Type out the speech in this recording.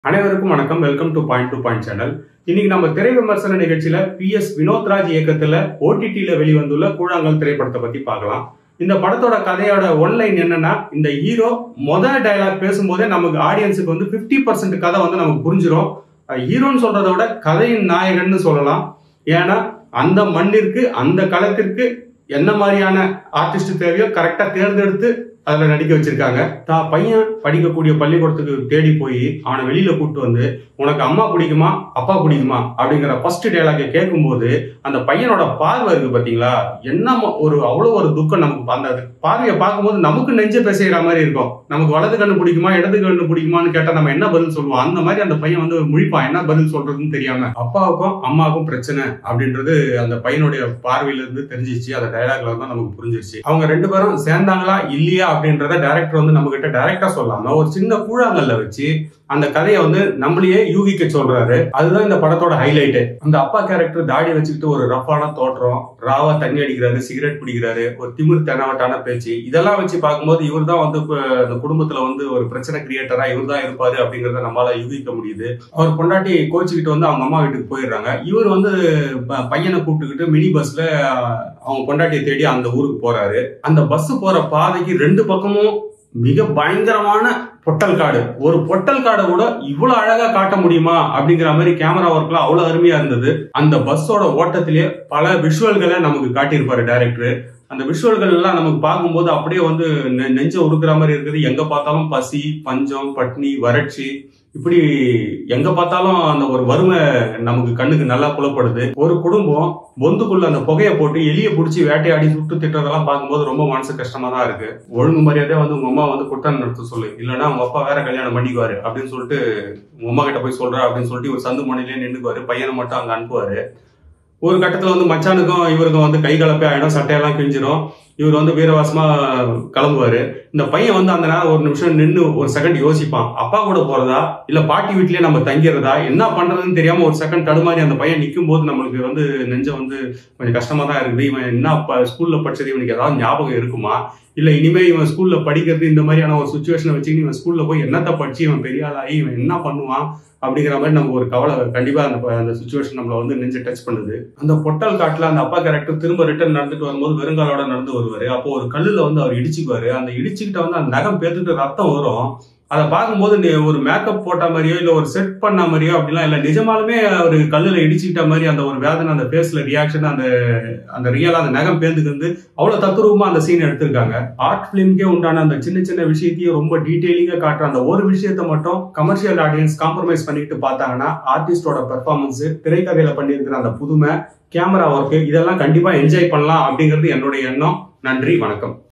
அனைவருக்கும் வணக்கம் welcome to point to point channel இன்னைக்கு நம்ம திரை விமர்சன நிகழ்ச்சியில பி எஸ் வினோத்ராஜ் இயக்கத்துல ஓடிடியில வெளிவந்துள்ள கூழாங்கல் திரைப்படத்தை பத்தி பார்க்கலாம் இந்த படத்தோட கதையோட ஒன்லைன் என்னன்னா இந்த ஹீரோ முதல் டயலாக் பேசும்போதே நமக்கு ஆடியன்ஸுக்கு வந்து 50% பர்சன்ட் கதை வந்து நமக்கு புரிஞ்சிடும் ஹீரோன்னு சொல்றதை விட கதையின் நாயகன்னு சொல்லலாம் ஏன்னா அந்த மண்ணிற்கு அந்த களத்திற்கு என்ன மாதிரியான ஆர்டிஸ்ட் தேவையோ கரெக்டா தேர்ந்தெடுத்து அதுல நடிக்க வச்சிருக்காங்க தான் பையன் படிக்கக்கூடிய பள்ளிக்கூடத்துக்கு தேடி போய் அவனை வெளியில கூப்பிட்டு வந்து உனக்கு அம்மா பிடிக்குமா அப்பா பிடிக்குமா அப்படிங்கிற ஃபர்ஸ்ட் டயலாக கேட்கும்போது அந்த பையனோட பார்வை இருக்கு பாத்தீங்களா என்ன ம- ஒரு அவ்வளவு ஒரு துக்கம் நமக்கு அந்த பார்வையை பார்க்கும்போது நமக்கு நெஞ்ச பேசுகிற மாதிரி இருக்கும் நமக்கு வலது கண்ணு பிடிக்குமா இடது கண்ணு பிடிக்குமான்னு கேட்டா நம்ம என்ன பதில் சொல்லுவோம் அந்த மாதிரி அந்த பையன் வந்து முழிப்பான் என்ன பதில் சொல்றதுன்னு தெரியாம அப்பாவுக்கும் அம்மாவுக்கும் பிரச்சனை அப்படின்றது அந்த பையனுடைய பார்வையில இருந்து தெரிஞ்சிச்சு அந்த டயலாக்ல வந்து நமக்கு புரிஞ்சிருச்சு அவங்க ரெண்டு பேரும் சேர்ந்தாங்களா இல்லையா அப்படின்றத டைரக்டர் வந்து நம்ம கிட்ட டைரக்டா சொல்லாம ஒரு சின்ன கூழாங்கல்ல வச்சு அந்த கதையை வந்து நம்மளையே யூகிக்க சொல்றாரு அதுதான் இந்த படத்தோட ஹைலைட் அந்த அப்பா கேரக்டர் தாடி வச்சுக்கிட்டு ஒரு ரஃபான தோற்றம் ராவா தண்ணி அடிக்கிறாரு சிகரெட் பிடிக்கிறாரு ஒரு திமிர் தெனாவட்டான பேச்சு இதெல்லாம் வச்சு பார்க்கும்போது இவர் தான் வந்து இப்ப அந்த குடும்பத்துல வந்து ஒரு பிரச்சனை கிரியேட்டரா இவர் தான் இருப்பாரு அப்படிங்கறத நம்மளால யூகிக்க முடியுது அவர் பொண்டாட்டி கோச்சிக்கிட்டு வந்து அவங்க அம்மா வீட்டுக்கு போயிடுறாங்க இவர் வந்து ப- பையனை கூப்பிட்டுக்கிட்டு மினி பஸ்ல அவங்க பொண்டாட்டியை தேடி அந்த ஊருக்கு போறாரு அந்த பஸ் போற பாதைக்கு ரெண்டு பக்கமும் மிக பயங்கரமான பொட்டல் காடு ஒரு பொட்டல் காடை கூட இவ்வளவு அழகா காட்ட முடியுமா அப்படிங்கிற மாதிரி கேமரா ஒர்க்லாம் அவ்வளவு அருமையா இருந்தது அந்த பஸ்ஸோட ஓட்டத்திலே பல விஷுவல்களை நமக்கு காட்டியிருப்பாரு டைரக்டர் அந்த விஷுவல்கள் எல்லாம் நமக்கு பார்க்கும்போது அப்படியே வந்து நெ- நெஞ்ச உருக்குற மாதிரி இருக்குது எங்க பார்த்தாலும் பசி பஞ்சம் பட்னி வறட்சி இப்படி எங்க பார்த்தாலும் அந்த ஒரு வறுமை நமக்கு கண்ணுக்கு நல்லா புலப்படுது ஒரு குடும்பம் பொந்துக்குள்ள அந்த புகையை போட்டு எலிய பிடிச்சி வேட்டையாடி சுட்டு திட்டுறதெல்லாம் பார்க்கும்போது ரொம்ப மனசு கஷ்டமா தான் இருக்கு ஒழுங்கு மரியாதையா வந்து உங்க அம்மா வந்து குட்டம் நடத்த சொல்லு இல்லைன்னா உங்க அப்பா வேற கல்யாணம் பண்ணிக்குவாரு அப்படின்னு சொல்லிட்டு உங்க அம்மா கிட்ட போய் சொல்ற அப்படின்னு சொல்லிட்டு ஒரு சந்து மணிலே நின்னுக்குவாரு பையனை மட்டும் அங்க அனுப்புவாரு ஒரு கட்டத்துல வந்து மச்சானுக்கும் இவருக்கும் வந்து கை கலப்பே ஆயிடும் சட்டையெல்லாம் கிழிஞ்சிரும் இவர் வந்து வீரவாசமா கிளம்புவாரு இந்த பையன் வந்து அந்த நேரம் ஒரு நிமிஷம் நின்று ஒரு செகண்ட் யோசிப்பான் அப்பா கூட போறதா இல்ல பாட்டி வீட்லயே நம்ம தங்கிறதா என்ன பண்றதுன்னு தெரியாம ஒரு செகண்ட் தடுமாறி அந்த பையன் நிற்கும் போது நம்மளுக்கு வந்து நெஞ்ச வந்து கொஞ்சம் கஷ்டமா தான் இருக்குது இவன் என்ன ப- ஸ்கூல்ல படிச்சது இவனுக்கு ஏதாவது ஞாபகம் இருக்குமா இல்ல இனிமே இவன் ஸ்கூல்ல படிக்கிறது இந்த மாதிரியான ஒரு சுச்சுவேஷனை வச்சுக்கிட்டு இவன் ஸ்கூல்ல போய் என்னத்த படிச்சு இவன் பெரிய ஆளாகி இவன் என்ன பண்ணுவான் அப்படிங்கிற மாதிரி நமக்கு ஒரு கவலை கண்டிப்பா அந்த ப- அந்த சுச்சுவேஷன் நம்மள வந்து நெஞ்சு டச் பண்ணுது அந்த பொட்டல் காட்டுல அந்த அப்பா கேரக்டர் திரும்ப ரிட்டர்ன் நடந்துட்டு வரும்போது வெறுங்காலோட நடந்து வருவாரு அப்போ ஒரு கல்லுல வந்து அவர் இடிச்சுக்குவாரு அந்த இடிச்சுக்கிட்ட வந்து அந்த நகம் பேத்துட்டு ரத்தம் வரும் அதை பார்க்கும்போது நீ ஒரு மேக்கப் போட்ட மாதிரியோ இல்ல ஒரு செட் பண்ண மாதிரியோ அப்படிலாம் இல்ல நிஜமாலுமே ஒரு கல்லுல இடிச்சுக்கிட்ட மாதிரி அந்த ஒரு வேதனை அந்த ஃபேஸ்ல ரியாக்ஷன் அந்த அந்த ரியலா அந்த நகம் பேந்துக்கு வந்து அவ்வளவு தத்ரூபமா அந்த சீன் எடுத்திருக்காங்க ஆர்ட் பிலிம்க்கே உண்டான அந்த சின்ன சின்ன விஷயத்தையும் ரொம்ப டீட்டெயிலிங்கா காட்டுற அந்த ஒரு விஷயத்தை மட்டும் கமர்ஷியல் ஆடியன்ஸ் காம்ப்ரமைஸ் பண்ணிட்டு பார்த்தாங்கன்னா ஆர்டிஸ்டோட பெர்ஃபார்மன்ஸ் திரைக்கதையில பண்ணியிருக்கிற அந்த புதுமை கேமரா ஒர்க் இதெல்லாம் கண்டிப்பா என்ஜாய் பண்ணலாம் அப்படிங்கிறது என்னுடைய எண்ணம் நன்றி வணக்கம்